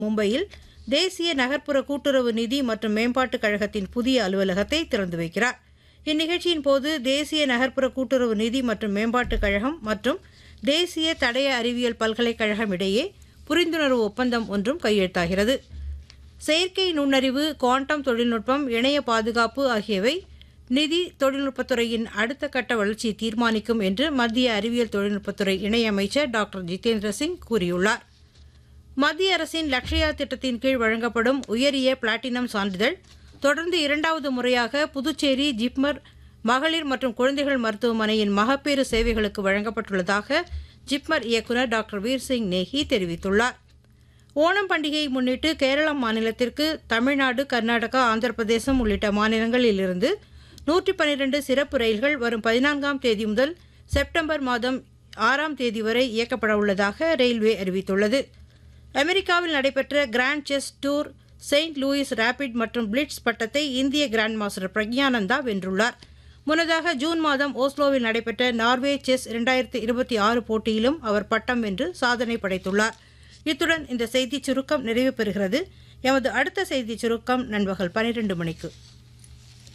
மும்பையில் தேசிய நகர்ப்புற கூட்டுறவு நிதி மற்றும் மேம்பாட்டுக் கழகத்தின் புதிய அலுவலகத்தை திறந்து வைக்கிறார் இந்நிகழ்ச்சியின் போது தேசிய நகர்ப்புற கூட்டுறவு நிதி மற்றும் மேம்பாட்டுக் கழகம் மற்றும் தேசிய தடய அறிவியல் பல்கலைக்கழகம் இடையே புரிந்துணர்வு ஒப்பந்தம் ஒன்றும் கையெழுத்தாகிறது செயற்கை நுண்ணறிவு குவாண்டம் தொழில்நுட்பம் இணைய பாதுகாப்பு ஆகியவை நிதி தொழில்நுட்பத்துறையின் அடுத்த கட்ட வளர்ச்சியை தீர்மானிக்கும் என்று மத்திய அறிவியல் தொழில்நுட்பத்துறை இணையமைச்சர் டாக்டர் ஜிதேந்திர சிங் கூறியுள்ளார் மத்திய அரசின் லக்ஷயா திட்டத்தின் கீழ் வழங்கப்படும் உயரிய பிளாட்டினம் சான்றிதழ் தொடர்ந்து இரண்டாவது முறையாக புதுச்சேரி ஜிப்மர் மகளிர் மற்றும் குழந்தைகள் மருத்துவமனையின் மகப்பேறு சேவைகளுக்கு வழங்கப்பட்டுள்ளதாக ஜிப்மர் இயக்குநர் டாக்டர் வீர்சிங் நேஹி தெரிவித்துள்ளார் ஓணம் பண்டிகையை முன்னிட்டு கேரளம் மாநிலத்திற்கு தமிழ்நாடு கர்நாடகா ஆந்திர பிரதேசம் உள்ளிட்ட மாநிலங்களிலிருந்து நூற்றி பன்னிரண்டு சிறப்பு ரயில்கள் வரும் பதினான்காம் தேதி முதல் செப்டம்பர் மாதம் ஆறாம் தேதி வரை இயக்கப்பட உள்ளதாக ரயில்வே அறிவித்துள்ளது அமெரிக்காவில் நடைபெற்ற grand chess tour saint Louis rapid மற்றும் பிளிட்ஸ் பட்டத்தை இந்திய கிராண்ட் மாஸ்டர் பிரக்ஞானந்தா வென்றுள்ளார் முன்னதாக ஜூன் மாதம் ஓஸ்லோவில் நடைபெற்ற நார்வே செஸ் இரண்டாயிரத்தி இருபத்தி ஆறு போட்டியிலும் அவர் பட்டம் வென்று சாதனை படைத்துள்ளார் இத்துடன் இந்த செய்திச் சுருக்கம் நிறைவு பெறுகிறது எமது அடுத்த செய்திச் சுருக்கம் நண்பகல் பனிரெண்டு மணிக்கு